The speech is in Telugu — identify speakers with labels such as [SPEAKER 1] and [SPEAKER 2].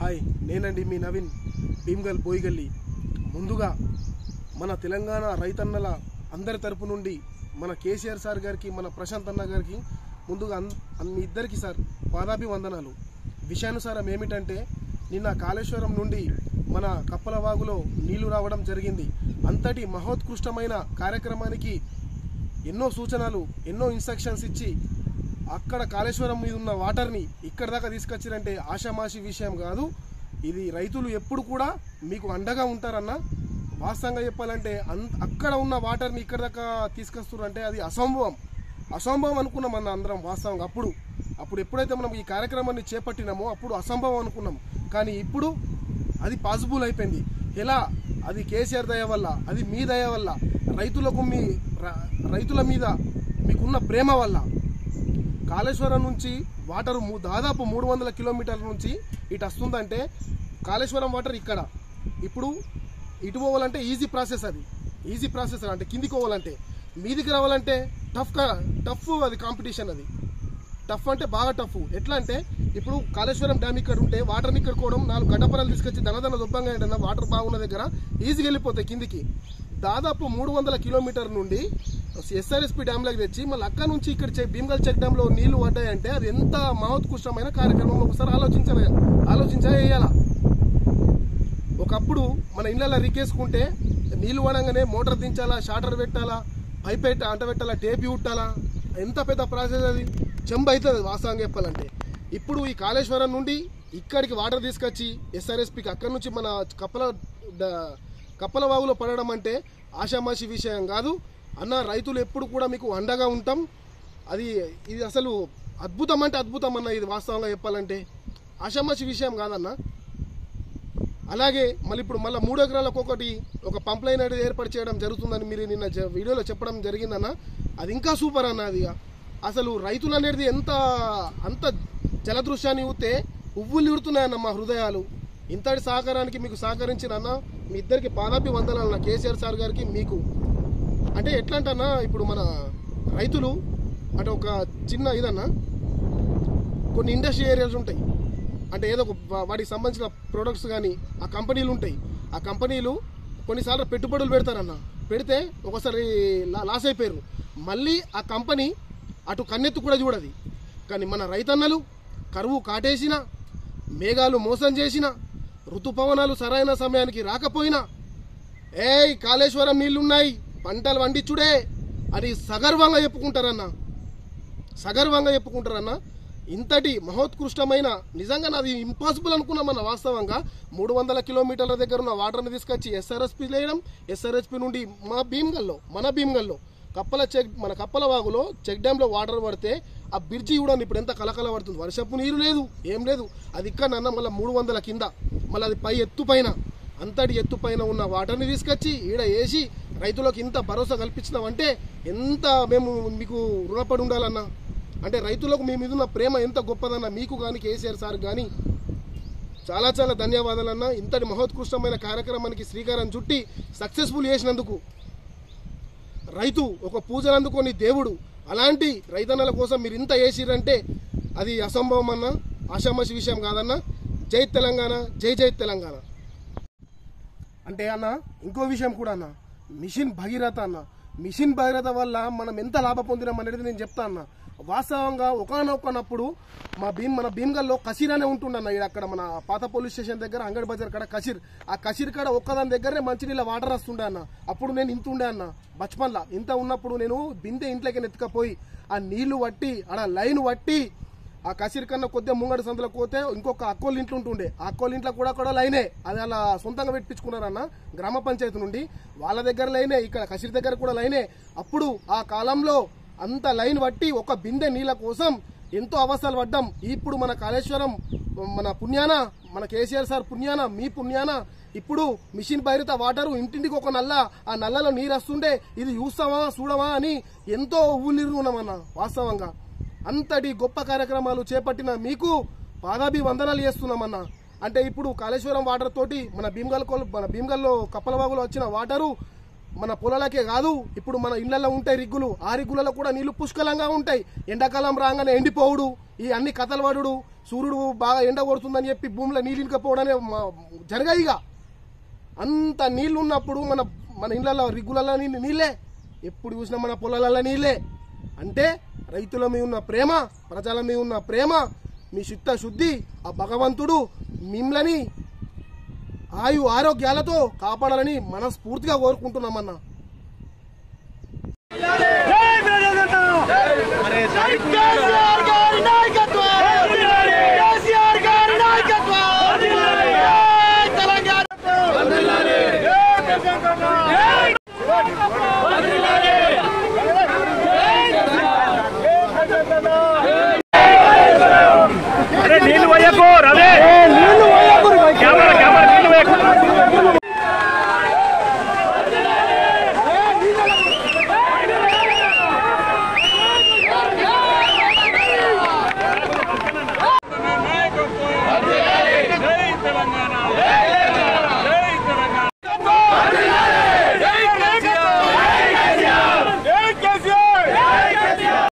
[SPEAKER 1] హాయ్ నేనండి మీ నవీన్ భీమ్గల్ బోయిగల్లి ముందుగా మన తెలంగాణ రైతన్నల అందరి తరపు నుండి మన కేసీఆర్ సార్ గారికి మన ప్రశాంత్ అన్న గారికి ముందుగా అన్ అన్- మీ ఇద్దరికి సార్ పాదాభివందనాలు విషయానుసారం ఏమిటంటే నిన్న కాళేశ్వరం నుండి మన కప్పల వాగులో నీళ్లు రావడం జరిగింది అంతటి మహోత్కృష్టమైన కార్యక్రమానికి ఎన్నో సూచనలు ఎన్నో ఇన్స్ట్రక్షన్స్ ఇచ్చి అక్కడ కాళేశ్వరం మీద ఉన్న వాటర్ని ఇక్కడ దాకా తీసుకొచ్చారంటే ఆషామాషి విషయం కాదు ఇది రైతులు ఎప్పుడు కూడా మీకు అండగా ఉంటారన్న వాస్తవంగా చెప్పాలంటే అన్ అక్కడ ఉన్న వాటర్ని ఇక్కడ దాకా తీసుకొస్తున్నారంటే అది అసంభవం అసంభవం అనుకున్నాం అన్న అందరం వాస్తవంగా అప్పుడు అప్పుడు ఎప్పుడైతే మనం ఈ కార్యక్రమాన్ని చేపట్టినామో అప్పుడు అసంభవం అనుకున్నాం కానీ ఇప్పుడు అది పాసిబుల్ అయిపోయింది ఎలా అది కేసీఆర్ దయ వల్ల అది మీ దయ వల్ల రైతులకు మీ ర- రైతుల మీద మీకున్న ప్రేమ వల్ల కాళేశ్వరం నుంచి వాటర్ ము- దాదాపు మూడు వందల కిలోమీటర్ల నుంచి ఇటు వస్తుందంటే కాళేశ్వరం వాటర్ ఇక్కడ ఇప్పుడు ఇటు పోవాలంటే ఈజీ ప్రాసెస్ అది ఈజీ ప్రాసెస్ అంటే కిందికి పోవాలంటే మీదికి రావాలంటే టఫ్ టఫ్ అది కాంపిటీషన్ అది టఫ్ అంటే బాగా టఫ్ ఎట్లా అంటే ఇప్పుడు కాళేశ్వరం డ్యామ్ ఇక్కడ ఉంటే వాటర్ని ఇక్కడ కోవడం నాలుగు గడ్డపరాలు తీసుకొచ్చి దనదన దుబ్బంగా ఏంటన్నా వాటర్ బాగున్న దగ్గర ఈజీగా వెళ్ళిపోతాయి కిందికి దాదాపు మూడు వందల కిలోమీటర్ నుండి ఎస్ఆర్ఎస్పి డ్యామ్లోకి తెచ్చి మళ్ళీ అక్కడ నుంచి ఇక్కడ చెక్ భీమగల్ చెక్ డ్యామ్లో నీళ్లు పడ్డాయంటే అది ఎంత మహోత్కృష్టమైన కార్యక్రమం ఒకసారి ఆలోచించాలి ఆలోచించా వేయాలా ఒకప్పుడు మన ఇళ్ళలో రికేసుకుంటే నీళ్లు పడంగానే మోటార్ దించాలా షాటర్ పెట్టాలా పైప్ పెట్ట అంట పెట్టాలా టేపి ఉట్టాలా ఎంత పెద్ద ప్రాసెస్ అది చెంబు అవుతుంది వాస్తవంగా చెప్పాలంటే ఇప్పుడు ఈ కాళేశ్వరం నుండి ఇక్కడికి వాటర్ తీసుకొచ్చి ఎస్ఆర్ఎస్పికి అక్కడి నుంచి మన కప్పల ద- కప్పల వాగులో పడడం అంటే ఆషామాషి విషయం కాదు అన్న రైతులు ఎప్పుడు కూడా మీకు అండగా ఉంటాం అది ఇది అసలు అద్భుతం అంటే అద్భుతం అన్న ఇది వాస్తవంగా చెప్పాలంటే ఆషామాషి విషయం కాదన్నా అలాగే మళ్ళీ ఇప్పుడు మళ్ళీ మూడు ఎకరాలకు ఒకటి ఒక పంప్ లైన్ అనేది ఏర్పాటు చేయడం జరుగుతుందని మీరు నిన్న జ- వీడియోలో చెప్పడం జరిగిందన్న అది ఇంకా సూపర్ అన్న అది అసలు రైతులు అనేది ఎంత అంత జలదృశ్యాన్ని ఊతే ఉవ్వులు ఉడుతున్నాయన్న మా హృదయాలు ఇంతటి సహకారానికి మీకు సహకరించిన అన్న మీ ఇద్దరికి పాదాపి వందనాలన్న కేసీఆర్ సార్ గారికి మీకు అంటే ఎట్లా అంటన్నా ఇప్పుడు మన రైతులు అంటే ఒక చిన్న ఇదన్నా కొన్ని ఇండస్ట్రీ ఏరియాస్ ఉంటాయి అంటే ఏదో ఒక వా- వాటికి సంబంధించిన ప్రొడక్ట్స్ కానీ ఆ కంపెనీలు ఉంటాయి ఆ కంపెనీలు కొన్నిసార్లు పెట్టుబడులు పెడతారన్న పెడితే ఒకసారి లా- లాస్ అయిపోయారు మళ్ళీ ఆ కంపెనీ అటు కన్నెత్తు కూడా చూడది కానీ మన రైతన్నలు కరువు కాటేసిన మేఘాలు మోసం చేసిన ఋతుపవనాలు సరైన సమయానికి రాకపోయినా ఏయ్ కాళేశ్వరం నీళ్లున్నాయి పంటలు వండిచ్చుడే అని సగర్వంగా చెప్పుకుంటారన్నా సగర్వంగా చెప్పుకుంటారన్న ఇంతటి మహోత్కృష్టమైన నిజంగా నాది ఇంపాసిబుల్ అనుకున్నామన్న వాస్తవంగా మూడు వందల కిలోమీటర్ల దగ్గర ఉన్న వాటర్ని తీసుకొచ్చి ఎస్ఆర్ఎస్పి లేయడం ఎస్ఆర్ఎస్పి నుండి మా భీమ్గల్లో మన భీమ్గల్లో కప్పల చెక్ మన కప్పల వాగులో చెక్ డ్యాంలో వాటర్ పడితే ఆ బ్రిడ్జి చూడండి ఇప్పుడు ఎంత కలకల పడుతుంది వర్షపు నీరు లేదు ఏం లేదు అది ఇక్కడ నన్న మళ్ళీ మూడు వందల కింద మళ్ళీ అది పై ఎత్తు పైన అంతటి ఎత్తు పైన ఉన్న వాటర్ని తీసుకొచ్చి ఈడ వేసి రైతులకు ఇంత భరోసా కల్పించినామంటే ఎంత మేము మీకు రుణపడి ఉండాలన్నా అంటే రైతులకు మీ మీద ఉన్న ప్రేమ ఎంత గొప్పదన్న మీకు కానీ కేసీఆర్ సార్ కానీ చాలా చాలా ధన్యవాదాలన్న ఇంతటి మహోత్కృష్టమైన కార్యక్రమానికి శ్రీకారం చుట్టి సక్సెస్ఫుల్ చేసినందుకు రైతు ఒక పూజలు అందుకొని దేవుడు అలాంటి రైతన్నల కోసం మీరు ఇంత చేసిరంటే అది అసంభవం అన్న ఆషామాషి విషయం కాదన్న జై తెలంగాణ జై జై తెలంగాణ అంటే అన్న ఇంకో విషయం కూడా అన్న మిషన్ భగీరథ అన్న మిషన్ భగీరథ వల్ల మనం ఎంత లాభ పొందినాం అనేది నేను చెప్తా అన్న వాస్తవంగా ఒకనొకనప్పుడు మా భీమ్ మన భీమ్గల్లో కసీర్ అనే ఉంటుండన్న ఇక్కడ అక్కడ మన పాత పోలీస్ స్టేషన్ దగ్గర అంగడి బజార్ కాడ కసీర్ ఆ కసీర్ కాడ ఒక్కదాని దగ్గరే మంచినీళ్ళ వాటర్ వస్తుండే అన్న అప్పుడు నేను ఇంత ఉండే అన్న బచ్పన్లా ఇంత ఉన్నప్పుడు నేను బిందె ఇంట్లోకి ఎత్తుకపోయి ఆ నీళ్లు పట్టి ఆడ లైన్ పట్టి ఆ కసిరి కన్నా కొద్దిగా ముంగడి సందులకు పోతే ఇంకొక అక్కోళ్ళ ఇంట్లో ఉంటుండే ఆ అక్కోళ్ళ ఇంట్లో కూడా కూడా లైనే అది అలా సొంతంగా పెట్టించుకున్నారన్న గ్రామ పంచాయతీ నుండి వాళ్ళ దగ్గర లైనే ఇక్కడ కసిరి దగ్గర కూడా లైనే అప్పుడు ఆ కాలంలో అంత లైన్ పట్టి ఒక బిందె నీళ్ళ కోసం ఎంతో అవస్థలు పడ్డాం ఇప్పుడు మన కాళేశ్వరం మన పుణ్యాన మన కేసీఆర్ సార్ పుణ్యాన మీ పుణ్యాన ఇప్పుడు మిషన్ బైరిత వాటరు ఇంటింటికి ఒక నల్ల ఆ నల్లలో నీరు వస్తుండే ఇది చూస్తామా చూడమా అని ఎంతో ఊళ్ళిరు ఉన్నామన్న వాస్తవంగా అంతటి గొప్ప కార్యక్రమాలు చేపట్టిన మీకు పాదాభి వందనాలు చేస్తున్నామన్నా అంటే ఇప్పుడు కాళేశ్వరం వాటర్ తోటి మన భీమగల్ కోల్- మన భీమగల్లో కప్పలవాగులో వచ్చిన వాటరు మన పొలాలకే కాదు ఇప్పుడు మన ఇళ్లలో ఉంటాయి రిగ్గులు ఆ రిగ్గులలో కూడా నీళ్లు పుష్కలంగా ఉంటాయి ఎండాకాలం రాగానే ఎండిపోవుడు ఈ అన్ని కథలు పడుడు సూర్యుడు బాగా ఎండ కొడుతుందని చెప్పి భూమిలో నీళ్ళు ఇంకపోవడమే జరిగాయి ఇక అంత నీళ్లు ఉన్నప్పుడు మన మన ఇళ్లలో రిగ్గులలో నీళ్ళు నీళ్ళే ఎప్పుడు చూసినా మన పొలాలలో నీళ్ళే అంటే రైతుల మీద ఉన్న ప్రేమ ప్రజల మీద ఉన్న ప్రేమ మీ చిత్త శుద్ధి ఆ భగవంతుడు మిమ్మల్ని ఆయు ఆరోగ్యాలతో కాపాడాలని మనస్ఫూర్తిగా కోరుకుంటున్నామన్నా
[SPEAKER 2] జై